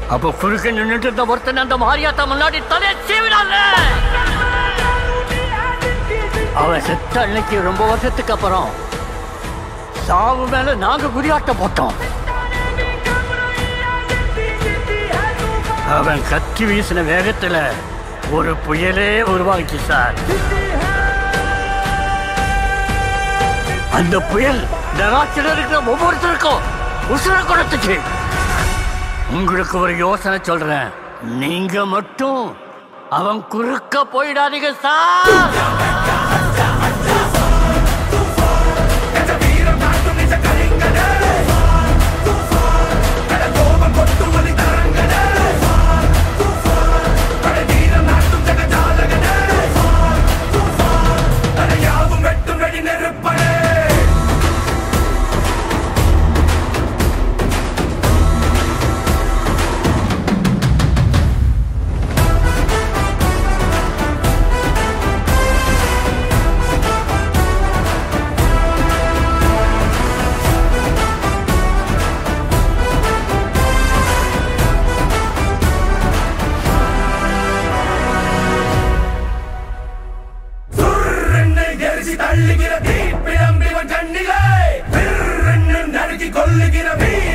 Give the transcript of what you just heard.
அப்ப குறுக்க நின்னுட்டு இருந்த ஒருத்தன் அந்த மாரியாத்தா முன்னாடி தலையை சீவினால அவன் செத்த அன்னைக்கு ரொம்ப வருஷத்துக்கு அப்புறம் சாவு மேல நாங்க குறியாட்டம் போட்டோம் அவன் கத்தி வீசின வேகத்துல ஒரு புயலே உருவாகிச்சு சார் அந்த புயல் நகாச்சில் இருக்கிற ஒவ்வொருத்தருக்கும் உசுர கொடுத்துச்சு உங்களுக்கு ஒரு யோசனை சொல்றேன் நீங்க மட்டும் அவன் குறுக்க போயிடாதீங்க சார் சுர்ரென்னு எரிசி தள்ளுகிற தீப்பிழம்பிவன் கண்ணிலே பிறன்னு நறுக்கி கொல்லுகிற வீர